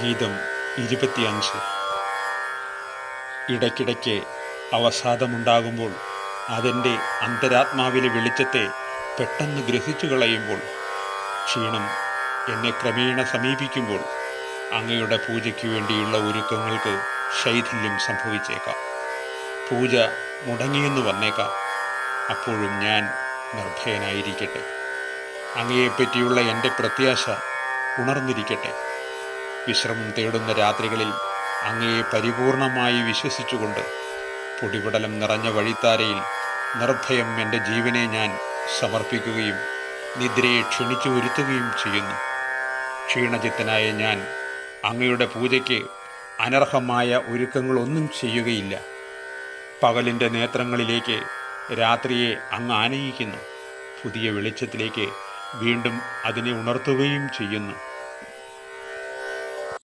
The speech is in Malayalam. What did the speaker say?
ഗീതം ഇരുപത്തിയഞ്ച് ഇടയ്ക്കിടയ്ക്ക് അവസാദമുണ്ടാകുമ്പോൾ അതെൻ്റെ അന്തരാത്മാവിലെ വെളിച്ചത്തെ പെട്ടെന്ന് ഗ്രഹിച്ചു കളയുമ്പോൾ ക്ഷീണം എന്നെ ക്രമേണ സമീപിക്കുമ്പോൾ അങ്ങയുടെ പൂജയ്ക്ക് വേണ്ടിയുള്ള ഒരുക്കങ്ങൾക്ക് ശൈഥില്യം സംഭവിച്ചേക്കാം പൂജ മുടങ്ങിയെന്ന് വന്നേക്കാം അപ്പോഴും ഞാൻ നിർഭയനായിരിക്കട്ടെ അങ്ങയെപ്പറ്റിയുള്ള എൻ്റെ പ്രത്യാശ ഉണർന്നിരിക്കട്ടെ വിശ്രമം തേടുന്ന രാത്രികളിൽ അങ്ങയെ പരിപൂർണമായി വിശ്വസിച്ചുകൊണ്ട് പൊടിപടലം നിറഞ്ഞ വഴിത്താരയിൽ നിർഭയം എൻ്റെ ജീവനെ ഞാൻ സമർപ്പിക്കുകയും നിദ്രയെ ക്ഷണിച്ചു വരുത്തുകയും ചെയ്യുന്നു ക്ഷീണചിത്തനായ ഞാൻ അങ്ങയുടെ പൂജയ്ക്ക് അനർഹമായ ഒരുക്കങ്ങളൊന്നും ചെയ്യുകയില്ല പകലിൻ്റെ നേത്രങ്ങളിലേക്ക് രാത്രിയെ അങ്ങ് ആനയിക്കുന്നു പുതിയ വെളിച്ചത്തിലേക്ക് വീണ്ടും അതിനെ ഉണർത്തുകയും ചെയ്യുന്നു